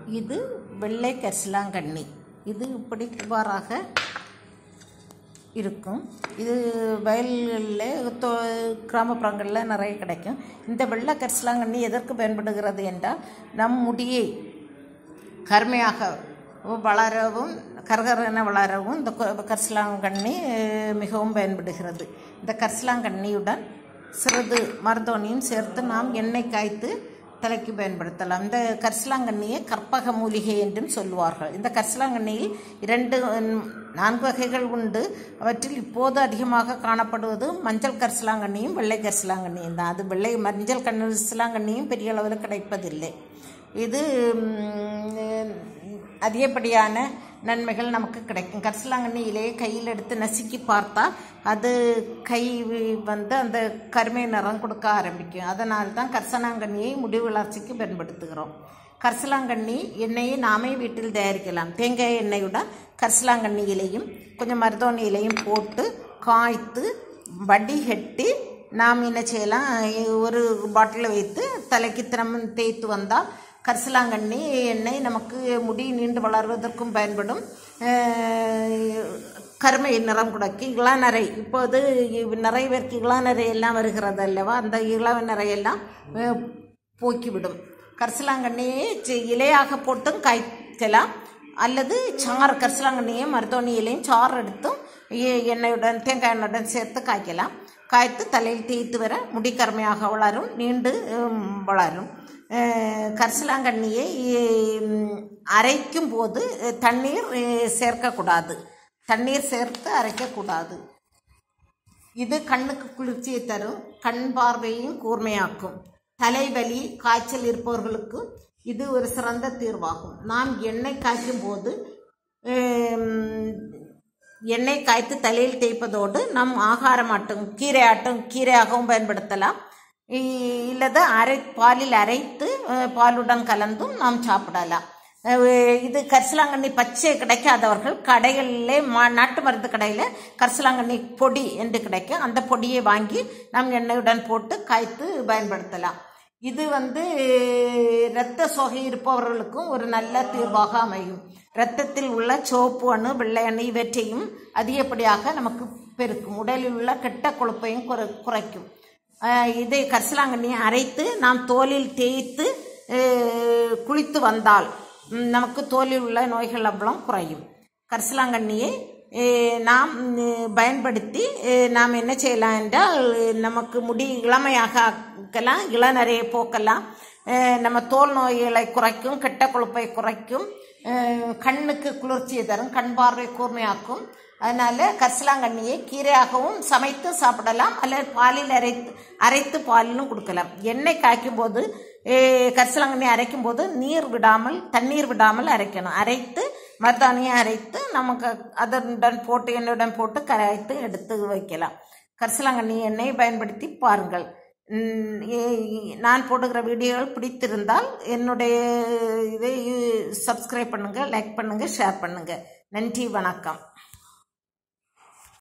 இது வெள்ளை கரிசலாங்கண்ணி இது இப்படி இவ்வாறாக இருக்கும் இது வயல்களில் தொ கிராமப்புறங்களில் நிறைய கிடைக்கும் இந்த வெள்ளை கரிசலாங்கண்ணி எதற்கு பயன்படுகிறது என்றால் நம் முடியை கருமையாக வளரவும் கரகரென வளரவும் இந்த கொ- கரிசலாங்கண்ணி அஹ், மிகவும் பயன்படுகிறது இந்த கரிசலாங்கண்ணியுடன் சிறிது மருதோனியும் சேர்த்து நாம் எண்ணெய் காய்த்து தலைக்கு பயன்படுத்தலாம் இந்த கரிசலாங்கண்ணியை கற்பக மூலிகை என்றும் சொல்லுவார்கள் இந்த கரிசலாங்கண்ணியில் இரண்டு ம், நான்கு வகைகள் உண்டு அவற்றில் இப்போது அதிகமாக காணப்படுவது மஞ்சள் கரிசலாங்கண்ணியும் வெள்ளை கரிசலாங்கண்ணியும் தான் அது வெள்ளை மஞ்சள் கரிசலாங்கண்ணியும் பெரிய அளவில் கிடைப்பதில்லை இது ம், அதிகப்படியான நன்மைகள் நமக்கு கிடைக்கும் கரிசலாங்கண்ணி இலையை கையில் எடுத்து நசுக்கி பார்த்தா அது கை வந்து அந்த கருமை நிறம் கொடுக்க ஆரம்பிக்கும் அதனால தான் கரிசலாங்கண்ணியை முடி வளர்ச்சிக்கு பயன்படுத்துகிறோம் கரிசலாங்கண்ணி எண்ணெயை நாமே வீட்டில் தயாரிக்கலாம் தேங்காய் எண்ணெயுடன் கரிசலாங்கண்ணி இலையும் கொஞ்சம் மருதோணி இலையும் போட்டு காய்த்து வடிகட்டி நாம் என்ன செய்யலாம் ஒரு பாட்டிலில் வைத்து தலைக்கு தினமும் தேய்த்து வந்தால் கரிசலாங்கண்ணி எண்ணெய் நமக்கு முடி நீண்டு வளர்வதற்கும் பயன்படும் அஹ், கருமை நிறம் கொடுக்கு இளநரை இப்போது இவ் நிறைய பேருக்கு இளநரை எல்லாம் வருகிறது அல்லவா அந்த இளநரையெல்லாம் அஹ், போக்கிவிடும் கரிசலாங்கண்ணியை சி- இலையாக போட்டும் காய்க்கலாம் அல்லது சாறு கரிசலாங்கண்ணியை மருத்துவணி இலையும் சாறு எடுத்தும் எ- எண்ணெயுடன் தேங்காய் எண்ணெயுடன் சேர்த்து காய்க்கலாம் காய்த்து தலையில் தேய்த்து வர முடி கருமையாக வளரும் நீண்டு உம், வளரும் அஹ், கரிசலாங்கண்ணியை உம், அரைக்கும் போது அஹ், தண்ணீர் அஹ், சேர்க்கக்கூடாது தண்ணீர் சேர்த்து அரைக்கக்கூடாது இது கண்ணுக்கு குளிர்ச்சியை தரும் கண் பார்வையையும் கூர்மையாக்கும் தலைவலி காய்ச்சல் இருப்பவர்களுக்கு இது ஒரு சிறந்த தீர்வாகும் நாம் எண்ணெய் காய்க்கும் போது ஹம், எண்ணெய் காய்த்து தலையில் தேய்ப்பதோடு நம் ஆகாரமாட்டும் கீரை ஆட்டும் கீரையாகவும் பயன்படுத்தலாம் இ- இல்லது அரை பாலில் அரைத்து அஹ், பாலுடன் கலந்தும் நாம் சாப்பிடலாம் அஹ், இது கரிசலாங்கண்ணி பச்சை கிடைக்காதவர்கள் கடைகளிலே மா நாட்டு மருந்து கடையில் கரிசலாங்கண்ணி பொடி என்று கிடைக்கும் அந்த பொடியை வாங்கி நாம் எண்ணெயுடன் போட்டு காய்த்து பயன்படுத்தலாம் இது வந்து இரத்த சோகை இருப்பவர்களுக்கும் ஒரு நல்ல தீர்வாக அமையும் இரத்தத்தில் உள்ள சிவப்பு அணு வெள்ளை அணு இவற்றையும் அதிகப்படியாக நமக்கு பெருக்கும் உடலில் உள்ள கெட்ட கொழுப்பையும் குறை குறைக்கும் ஆஹ் இதை கரிசலாங்கண்ணியை அரைத்து நாம் தோலில் தேய்த்து ஆஹ் குளித்து வந்தால் ம், நமக்கு தோலில் உள்ள நோய்கள் எல்லாம் குறையும் கரிசலாங்கண்ணியை ஆஹ் நாம் ம், பயன்படுத்தி ஆஹ் நாம் என்ன செய்யலாம் என்றால் நமக்கு முடி இளமையாக ஆக்கலாம் இளநரையை போக்கலாம் ஆஹ் நம்ம தோல் நோய்களை குறைக்கும் கெட்ட கொழுப்பை குறைக்கும் ஆஹ் கண்ணுக்கு குளிர்ச்சியை தரும் கண் பார்வை கூர்மையாக்கும் அதனால கரிசலாங்கண்ணியை கீரையாகவும் சமைத்து சாப்பிடலாம் அல்லது பாலில் அரைத்து அரைத்து பாலிலும் கொடுக்கலாம் எண்ணெய் காய்க்கும் போது eh, கரிசலாங்கண்ணி அரைக்கும் போது நீர் விடாமல் தண்ணீர் விடாமல் அரைக்கணும் அரைத்து மருதாணியை அரைத்து நமக்கு அதனுடன் போட்டு எண்ணெயுடன் போட்டு கரைத்து எடுத்து வைக்கலாம் கரிசலாங்கண்ணி எண்ணெயை பயன்படுத்தி பாருங்கள் உம், ஏ- நான் போடுகிற வீடியோகள் பிடித்திருந்தால் என்னுடைய இதை சப்ஸ்கிரைப் பண்ணுங்கள் லைக் பண்ணுங்கள் ஷேர் பண்ணுங்கள் நன்றி வணக்கம்